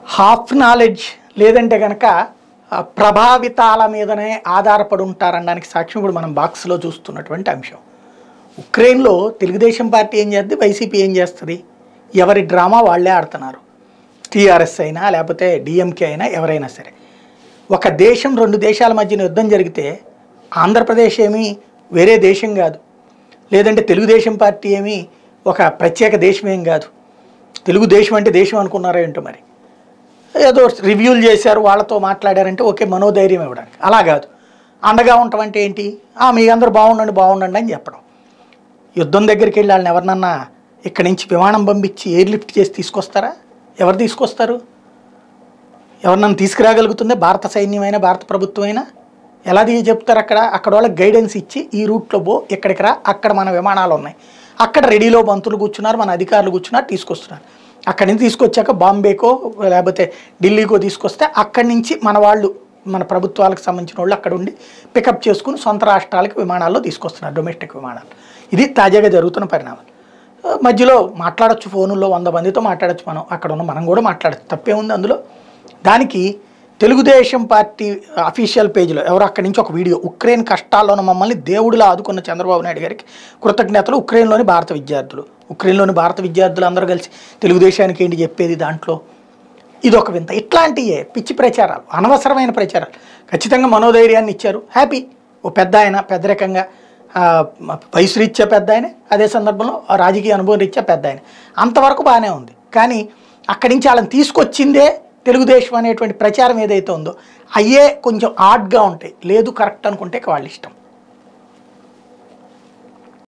half knowledge లేదంటే కనుక ఆ, ప్రభావితాల మీదనే ఆధారపడి ఉంటారనడానికి సాక్ష్యం ఇప్పుడు మనం బాక్స్లో చూస్తున్నటువంటి అంశం ఉక్రెయిన్లో తెలుగుదేశం పార్టీ ఏం చేస్తుంది వైసీపీ ఏం చేస్తుంది ఎవరి డ్రామా వాళ్ళే ఆడుతున్నారు టీఆర్ఎస్ అయినా లేకపోతే డిఎంకే అయినా ఎవరైనా సరే ఒక దేశం రెండు దేశాల మధ్యన యుద్ధం జరిగితే ఆంధ్రప్రదేశ్ ఏమీ వేరే దేశం కాదు లేదంటే తెలుగుదేశం పార్టీ ఏమీ ఒక ప్రత్యేక దేశం ఏం కాదు తెలుగుదేశం అంటే దేశం అనుకున్నారో ఏంటో మరి ఏదో రివ్యూలు చేశారు వాళ్ళతో మాట్లాడారంటే ఓకే మనోధైర్యం ఇవ్వడానికి అలా కాదు అండగా ఉండటం అంటే ఏంటి "ఆ, మీ అందరూ బాగుండండి బాగుండండి అని చెప్పడం యుద్ధం దగ్గరికి వెళ్ళి వాళ్ళని ఎవరినన్నా ఇక్కడి నుంచి విమానం పంపించి ఎయిర్ లిఫ్ట్ చేసి తీసుకొస్తారా ఎవరు తీసుకొస్తారు ఎవరినన్నా తీసుకురాగలుగుతుందే భారత సైన్యమైనా భారత ప్రభుత్వమైనా ఎలా దిగి చెప్తారు అక్కడ అక్కడ వాళ్ళకి గైడెన్స్ ఇచ్చి ఈ రూట్లో పో ఇక్కడికి రా అక్కడ మన విమానాలు ఉన్నాయి అక్కడ రెడీలో బంతులు కూర్చున్నారు మన అధికారులు కూర్చున్నారు తీసుకొస్తున్నారు అక్కడి నుంచి తీసుకొచ్చాక బాంబేకో లేకపోతే ఢిల్లీకో తీసుకొస్తే అక్కడి నుంచి మన వాళ్ళు మన ప్రభుత్వాలకు సంబంధించిన వాళ్ళు అక్కడ ఉండి పికప్ చేసుకుని సొంత రాష్ట్రాలకు విమానాల్లో తీసుకొస్తున్నారు డొమెస్టిక్ విమానాలు ఇది తాజాగా జరుగుతున్న పరిణామాలు ఆ, మధ్యలో మాట్లాడొచ్చు ఫోనుల్లో వంద మందితో మాట్లాడొచ్చు మనం అక్కడ ఉన్న మనం కూడా మాట్లాడచ్చు తప్పేముంది అందులో దానికి తెలుగుదేశం పార్టీ అఫీషియల్ పేజీలో ఎవరు అక్కడి నుంచి ఒక వీడియో ఉక్రెయిన్ కష్టాల్లో ఉన్న మమ్మల్ని దేవుడిలా ఆదుకున్న చంద్రబాబు నాయుడు గారికి కృతజ్ఞతలు ఉక్రెయిన్లోని భారత విద్యార్థులు ఉక్రెయిన్లోని భారత విద్యార్థులు అందరూ కలిసి తెలుగుదేశానికి ఏంటి చెప్పేది దాంట్లో ఇది ఒక వింత ఇట్లాంటియే పిచ్చి ప్రచారాలు అనవసరమైన ప్రచారాలు ఖచ్చితంగా మనోధైర్యాన్ని ఇచ్చారు హ్యాపీ ఓ పెద్ద ఆయన పెద్దరికంగా ఆ, వయసు రీత్యా పెద్ద ఆయన అదే సందర్భంలో ఆ రాజకీయ అనుభవం రీత్యా పెద్ద ఆయన అంతవరకు బాగానే ఉంది కానీ అక్కడి నుంచి వాళ్ళని తీసుకొచ్చిందే తెలుగుదేశం అనేటువంటి ప్రచారం ఏదైతే ఉందో అయ్యే కొంచెం ఆడ్గా ఉంటాయి లేదు కరెక్ట్ అనుకుంటే ఇక వాళ్ళ ఇష్టం